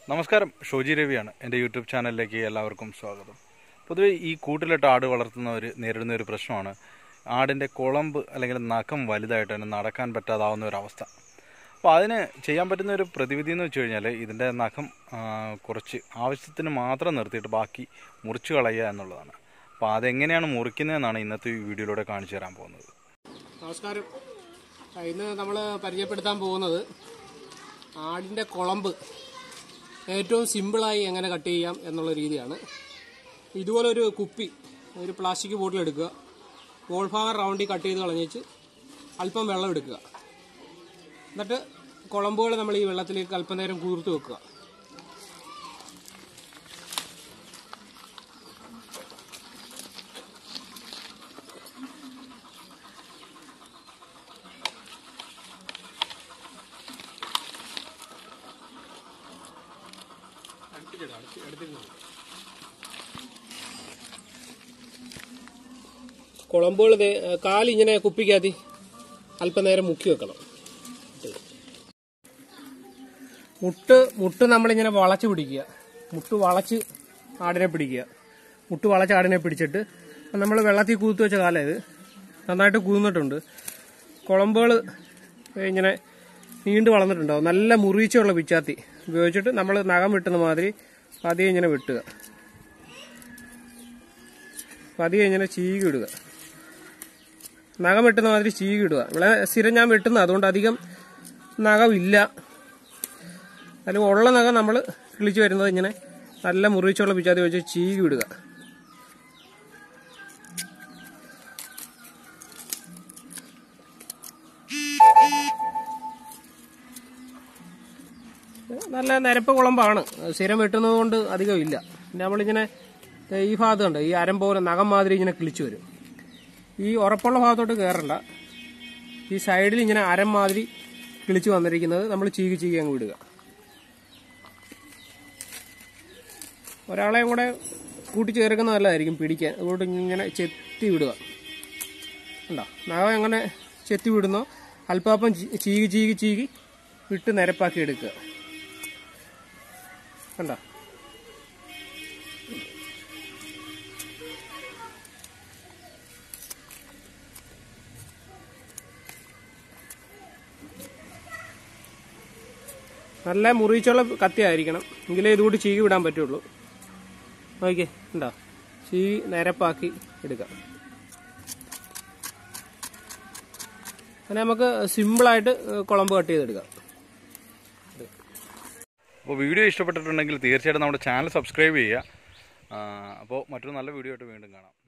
നമസ്കാരം ഷോജി രവിയാണ് എൻ്റെ യൂട്യൂബ് ചാനലിലേക്ക് എല്ലാവർക്കും സ്വാഗതം പൊതുവെ ഈ കൂട്ടിലിട്ട് ആട് വളർത്തുന്നവർ നേരിടുന്ന ഒരു പ്രശ്നമാണ് ആടിൻ്റെ കുളമ്പ് അല്ലെങ്കിൽ നഖം വലുതായിട്ട് തന്നെ നടക്കാൻ പറ്റാതാവുന്ന ഒരു അവസ്ഥ അപ്പോൾ അതിന് ചെയ്യാൻ പറ്റുന്ന ഒരു പ്രതിവിധി എന്ന് വെച്ച് കഴിഞ്ഞാൽ ഇതിൻ്റെ നഖം ആ, കുറച്ച് ആവശ്യത്തിന് മാത്രം നിർത്തിയിട്ട് ബാക്കി മുറിച്ച് കളയുക എന്നുള്ളതാണ് അപ്പോൾ അതെങ്ങനെയാണ് മുറിക്കുന്നതെന്നാണ് ഇന്നത്തെ ഈ വീഡിയോയിലൂടെ കാണിച്ചു തരാൻ പോകുന്നത് നമസ്കാരം ആ, ഇന്ന് നമ്മൾ പരിചയപ്പെടുത്താൻ പോകുന്നത് ആടിൻ്റെ കുളമ്പ് ഏറ്റവും സിമ്പിളായി എങ്ങനെ കട്ട് ചെയ്യാം എന്നുള്ള രീതിയാണ് ഇതുപോലൊരു കുപ്പി ഒരു പ്ലാസ്റ്റിക് ബോട്ടിലെടുക്കുക ഗോൾ ഭാഗം റൗണ്ടിൽ കട്ട് ചെയ്ത് കളഞ്ഞേച്ച് അല്പം വെള്ളം എടുക്കുക എന്നിട്ട് കുളമ്പുകൾ നമ്മൾ ഈ വെള്ളത്തിലേക്ക് അല്പം നേരം കൂർത്ത് വെക്കുക കുളമ്പുകൾ കാലിങ്ങനെ കുപ്പിക്കകത്തി അല്പനേരം മുക്കി വെക്കണം മുട്ട് മുട്ട് നമ്മളിങ്ങനെ വളച്ച് പിടിക്കുക മുട്ട് വളച്ച് ആടിനെ പിടിക്കുക മുട്ട് വളച്ച് ആടിനെ പിടിച്ചിട്ട് നമ്മൾ വെള്ളത്തിൽ കൂത്ത് വെച്ച കാലം ഇത് നന്നായിട്ട് കൂന്നിട്ടുണ്ട് കുളമ്പുകൾ ഇങ്ങനെ നീണ്ടു വളർന്നിട്ടുണ്ടാവും നല്ല മുറിച്ചുള്ള പിച്ചാത്തി ഉപയോഗിച്ചിട്ട് നമ്മൾ നഖം വെട്ടുന്ന മാതിരി പതിയെ ഇങ്ങനെ വെട്ടുക പതിയെ ഇങ്ങനെ ചീകി ഇടുക നഖം വെട്ടുന്ന മാതിരി ചീകി ഇടുക ഇവിടെ സ്ഥിരം ഞാൻ വെട്ടുന്ന അതുകൊണ്ട് അധികം നഖമില്ല അല്ലെങ്കിൽ ഉള്ള നഖം നമ്മൾ കിളിച്ച് വരുന്നത് ഇങ്ങനെ നല്ല മുറിച്ചുള്ള പിച്ചാത്തി വെച്ച് ചീകി വിടുക നല്ല നിരപ്പ് കുളമ്പാണ് സ്ഥിരം വെട്ടുന്നത് കൊണ്ട് അധികം ഇല്ല പിന്നെ നമ്മളിങ്ങനെ ദേ ഈ ഭാഗത്ത് കണ്ട് ഈ അരം പോലെ നഖം മാതിരി ഇങ്ങനെ കിളിച്ചു വരും ഈ ഉറപ്പുള്ള ഭാഗത്തോട്ട് കയറണ്ട ഈ സൈഡിൽ ഇങ്ങനെ അരം മാതിരി കിളിച്ചു വന്നിരിക്കുന്നത് നമ്മൾ ചീകി ചീകി അങ്ങ് വിടുക ഒരാളെയും കൂടെ കൂട്ടിച്ചേർക്കുന്നത് നല്ലതായിരിക്കും പിടിക്കാൻ അതുകൊണ്ട് ഇങ്ങനെ ചെത്തി വിടുക ഉണ്ടോ നഖം എങ്ങനെ ചെത്തി വിടുന്നോ അല്പാപ്പം ചീ- ചീകി ചീകി ചീകി വിട്ട് നിരപ്പാക്കി എടുക്കുക കണ്ടോ നല്ല മുറിച്ചുള്ള കത്തിയായിരിക്കണം എങ്കിലേ ഇതുകൂടി ചീകി വിടാൻ പറ്റുള്ളൂ നോക്കിയേ ഉണ്ടോ ചീകി നിരപ്പാക്കി എടുക്കാം അങ്ങനെ നമുക്ക് സിമ്പിളായിട്ട് കുളമ്പ് കട്ട് ചെയ്തെടുക്കാം അപ്പോൾ വീഡിയോ ഇഷ്ടപ്പെട്ടിട്ടുണ്ടെങ്കിൽ തീർച്ചയായിട്ടും നമ്മുടെ ചാനൽ സബ്സ്ക്രൈബ് ചെയ്യുക ആ, അപ്പോൾ മറ്റൊരു നല്ല വീഡിയോ ആയിട്ട് വീണ്ടും കാണാം